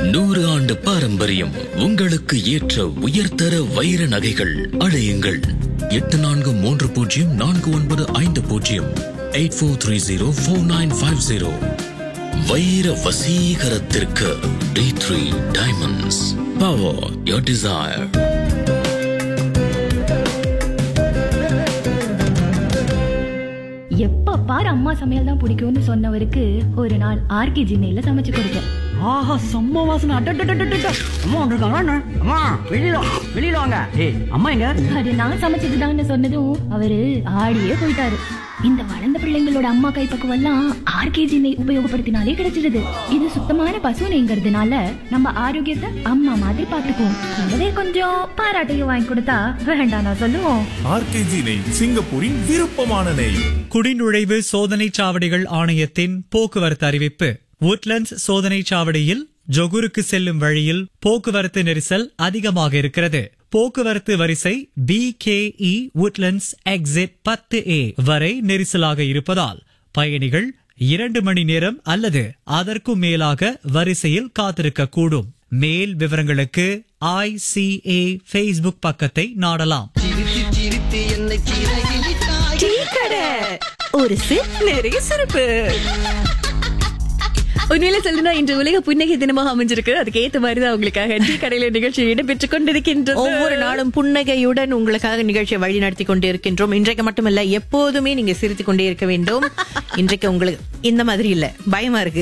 நூறு ஆண்டு பாரம்பரியம் உங்களுக்கு ஏற்ற உயர்தர வைர நகைகள் அழையுங்கள் எட்டு நான்கு மூன்று பூஜ்ஜியம் நான்கு ஒன்பது ஐந்து பூஜ்ஜியம் eight four three zero four nine five zero வைர வசீகரத்திற்கு T three diamonds power your desire எப்ப பாரு அம்மா சமையல் தான் பிடிக்கும்னு சொன்னவருக்கு ஒரு நாள் ஆர்கே ஜின்னையில சமைச்சு கொடுத்தேன் ஆஹா செம்ம வாசனை அட்டட்டட்டட்டட்ட அம்மா வந்திருக்காங்களா என்ன? அம்மா வெளியில வா, வெளியில வாங்க ஏய் அம்மா எங்க அது நான் சமைச்சதுதான்னு சொன்னதும் அவரு ஆடியே போயிட்டாரு இந்த வளர்ந்த பிள்ளைங்களோட அம்மா கைப்பக்குவம் எல்லாம் ஆர்கேஜி நெய் உபயோகப்படுத்தினாலே கிடைச்சிடுது இது சுத்தமான பசு நெய்ங்கிறதுனால நம்ம ஆரோக்கியத்தை அம்மா மாதிரி பாத்துக்குவோம் கூடவே கொஞ்சம் பாராட்டையும் வாங்கி கொடுத்தா வேண்டாம் நான் சொல்லுவோம் ஆர்கேஜி நெய் சிங்கப்பூரின் விருப்பமான நெய் குடிநுழைவு சோதனைச் சாவடிகள் ஆணையத்தின் போக்குவரத்து அறிவிப்பு உட்லண்ட்ஸ் சோதனைச் சாவடியில் ஜொகுருக்கு செல்லும் வழியில் போக்குவரத்து நெரிசல் அதிகமாக இருக்கிறது போக்குவரத்து வரிசை B K E Woodlands exit பத்து ஏ வரை நெரிசலாக இருப்பதால் பயணிகள் இரண்டு மணி நேரம் அல்லது அதற்கும் மேலாக வரிசையில் காத்திருக்க கூடும் மேல் விவரங்களுக்கு ஐசிஏ ஃபேஸ்புக் பக்கத்தை நாடலாம் டீ கடை ஒரு சிப் நிறைய சிறப்பு உண்மையில சொல்லுனா இன்று உலக புன்னகை தினமாக அமைஞ்சிருக்கு அதுக்கு ஏத்த மாதிரி தான் உங்களுக்காக டீ கடையில நிகழ்ச்சி இடம்பெற்றுக் கொண்டிருக்கின்றது ஒவ்வொரு நாளும் புன்னகையுடன் உங்களுக்காக நிகழ்ச்சியை வழி நடத்தி கொண்டு இருக்கின்றோம் இன்றைக்கு மட்டுமல்ல எப்போதுமே நீங்க சிரித்துக் கொண்டே இருக்க வேண்டும் இன்றைக்கு உங்களுக்கு இந்த மாதிரி இல்ல பயமா இருக்கு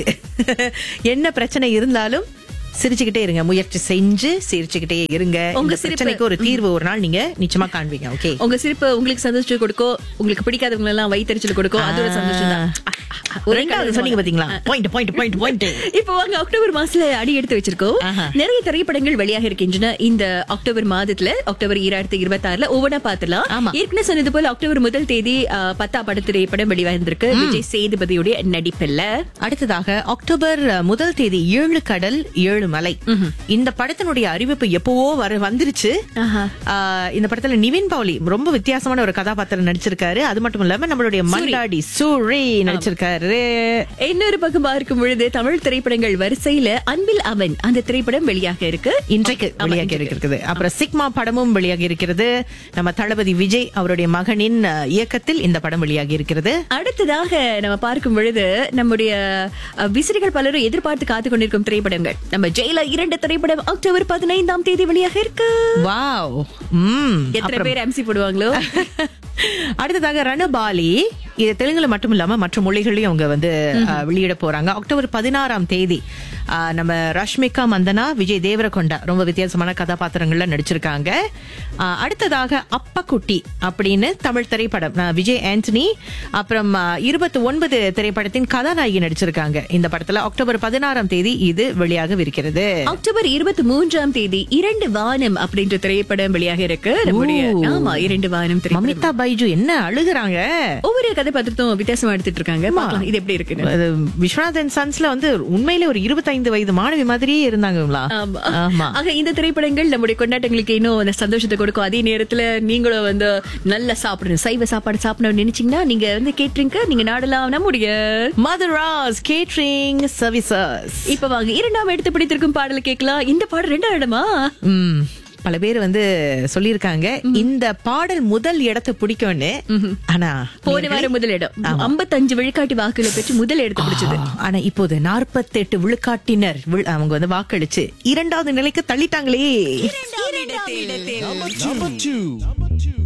என்ன பிரச்சனை இருந்தாலும் சிரிச்சுக்கிட்டே இருங்க முயற்சி செஞ்சு சிரிச்சுக்கிட்டே இருங்க உங்க உங்க சிரிப்பு- பிரச்சனைக்கு ஒரு தீர்வு ஒரு நாள் நீங்க நிச்சயமா காண்பீங்க ஓகே உங்க சிரிப்பு உங்களுக்கு சந்தோஷம் கொடுக்கும் உங்களுக்கு பிடிக்காதவங்க எல்லாம் வயிற்றுச்சல் கொடுக்கும் அதோட சந்தோஷம் தான் ரெண்டாவது சொன்னீங்க பாத்தீங்களா பாயிண்ட் பாயிண்ட் பாயிண்ட் பாயிண்ட் இப்போ வாங்க அக்டோபர் மாசத்துல அடி எடுத்து வச்சிருக்கோம் ஆஹா. நிறைய திரைப்படங்கள் வெளியாக இருக்கின்றன இந்த அக்டோபர் மாதத்துல அக்டோபர் இரண்டாயிரத்தி இருபத்தி ஆறுல ஒவ்வொன்றா பாத்துலாம் ஆமா. ஏற்கனவே சொன்னது போல அக்டோபர் முதல் தேதி ஆ, பத்தாம் பட திரைப்படம் வெளிவந்திருக்கு விஜய் சேதுபதியுடைய நடிப்பில்ல அடுத்ததாக அக்டோபர் முதல் தேதி ஏழு கடல் ஏழு மலை இந்த படத்தினுடைய அறிவிப்பு எப்பவோ வர வந்துருச்சு ஆஹா. ஆஹ் இந்த படத்துல நிவின் பவுலி ரொம்ப வித்தியாசமான ஒரு கதாபாத்திரம் நடிச்சிருக்காரு அது மட்டும் இல்லாம நம்மளுடைய மண்டாடி சூரி நடிச்சிருக்காரு இன்னொரு பக்கம் பார்க்கும் பொழுது தமிழ் திரைப்படங்கள் வரிசையில அன்பில் அவன் அந்த திரைப்படம் வெளியாக இருக்கு இன்றைக்கு ஆமா, வெளியாகி இன்றைக்கு. இருக்கிறது அப்புறம் சிக்மா படமும் வெளியாகி இருக்கிறது நம்ம தளபதி விஜய் அவருடைய மகனின் அஹ், இயக்கத்தில் இந்த படம் வெளியாகி இருக்கிறது அடுத்ததாக நம்ம பார்க்கும் பொழுது நம்முடைய அஹ், விசிறிகள் பலரும் எதிர்பார்த்து காத்து கொண்டிருக்கும் திரைப்படங்கள் நம்ம ஜெயிலர் இரண்டு திரைப்படம் அக்டோபர் பதினைந்தாம் தேதி வெளியாக இருக்கு வாவ் ம் எத்தனை பேர் எம்சி போடுவாங்களோ அடுத்ததாக ரணபாலி இது தெலுங்குல மட்டும் இல்லாம மற்ற மொழிகளையும் அவங்க வந்து அஹ், வெளியிட போறாங்க அக்டோபர் பதினாறாம் தேதி அஹ், நம்ம ரஷ்மிகா மந்தனா விஜய் தேவரகொண்டா ரொம்ப வித்தியாசமான கதாபாத்திரங்கள்ல நடிச்சிருக்காங்க அஹ், அடுத்ததாக அப்பக்குட்டி அப்படின்னு தமிழ் திரைப்படம் அஹ், விஜய் ஆண்டனி அப்புறம் இருபத்தி ஒன்பது திரைப்படத்தின் கதாநாயகி நடிச்சிருக்காங்க இந்த படத்துல அக்டோபர் பதினாறாம் தேதி இது வெளியாகவிருக்கிறது அக்டோபர் இருபத்தி மூன்றாம் தேதி இரண்டு வானம் அப்படின்ற திரைப்படம் வெளியாக இருக்கு நம்முடைய ஓ. ஆமா இரண்டு வானம் திரைப்படம் மமிதா பைஜு என்ன அழுகுறாங்க ஒவ்வொரு கதாபாத்திரத்தும் வித்தியாசமா எடுத்துட்டு இருக்காங்க பார்க்கலாம் இது எப்படி இருக்குன்னு அது விஸ்வநாதன் சன்ஸ்ல வந்து உண்மையிலே ஒரு இருபத்தைந்து வயது மாணவி மாதிரியே இருந்தாங்களா ஆமா. ஆமா ஆக இந்த திரைப்படங்கள் நம்முடைய கொண்டாட்டங்களுக்கு இன்னும் அந்த சந்தோஷத்தை கொடுக்கும் அதே நேரத்துல நீங்களும் வந்து நல்லா சாப்பிடணும் சைவ சாப்பாடு சாப்பிடணும்னு நினைச்சீங்கன்னா நீங்க வந்து கேட்டுருங்க நீங்க நாடலாம் நம்முடைய மதுராஸ் கேட்ரிங் சர்வீசஸ் இப்ப வாங்க இரண்டாம் எடுத்து பிடித்திருக்கும் பாடல் கேட்கலாம் இந்த பாடல் ரெண்டாம் இடமா ம் பல பேர் வந்து சொல்லியிருக்காங்க இந்த பாடல் முதல் இடத்தை பிடிக்கும்னு ஆனா போன வாரம் முதல் இடம் ஐம்பத்தஞ்சு விழுக்காட்டு வாக்குகளை பெற்று முதல் இடத்தை பிடிச்சது ஆ, ஆனா இப்போது நாற்பத்தெட்டு விழுக்காட்டினர் வி- அவங்க வந்து வாக்களிச்சு இரண்டாவது நிலைக்கு தள்ளிட்டாங்களே இரண்டாம் இடத்தில் Number two.